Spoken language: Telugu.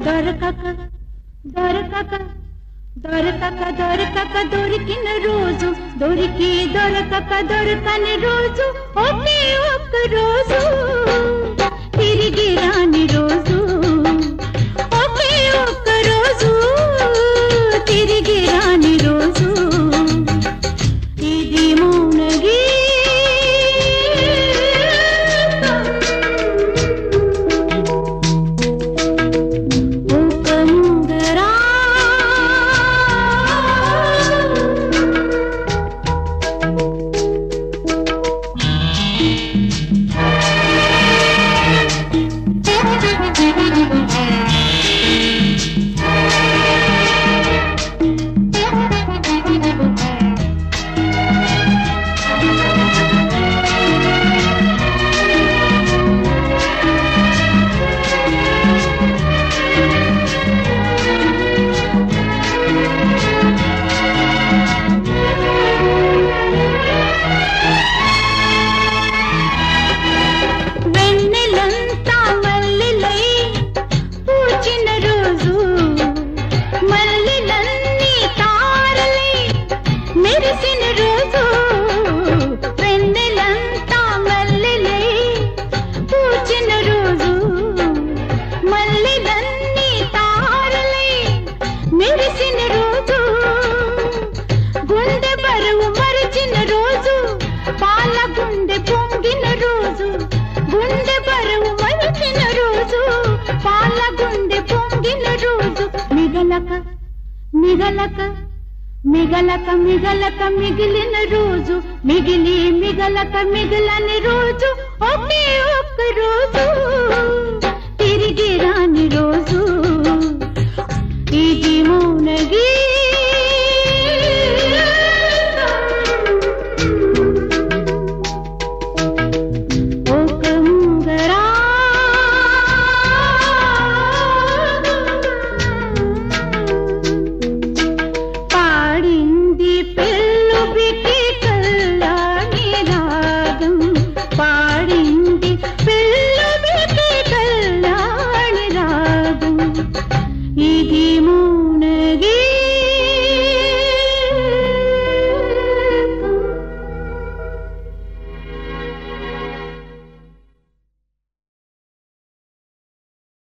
దొరకక దొరకక దొరకక దొరకక దొరికిన రోజు దొరికి దొరకక దొరకని రోజు ఒకే ఒక్క రోజు తిరిగి రాని రోజు ఒకే ఒక్క రోజు తిరిగి రాని రోజు ఇది మౌనగీ ఒక ముందరా వెన్నెలంతా మల్లెలై పూచిన రోజు మల్లెలన్నీ తారలై మెరిసిన రోజు వెన్నెలంతా మల్లెలై పూచిన రోజు మల్లెలన్నీ తారలై మెరిసిన రోజు గుండె బరువు మరిచిన రోజు పాల గుండె పొంగిన రోజు గుండె బరువు మరిచిన రోజు పాల గుండె పొంగిన రోజు మిగలక మిగలక మిగలక మిగలక మిగిలిన రోజు మిగిలి మిగలక మిగిలని రోజు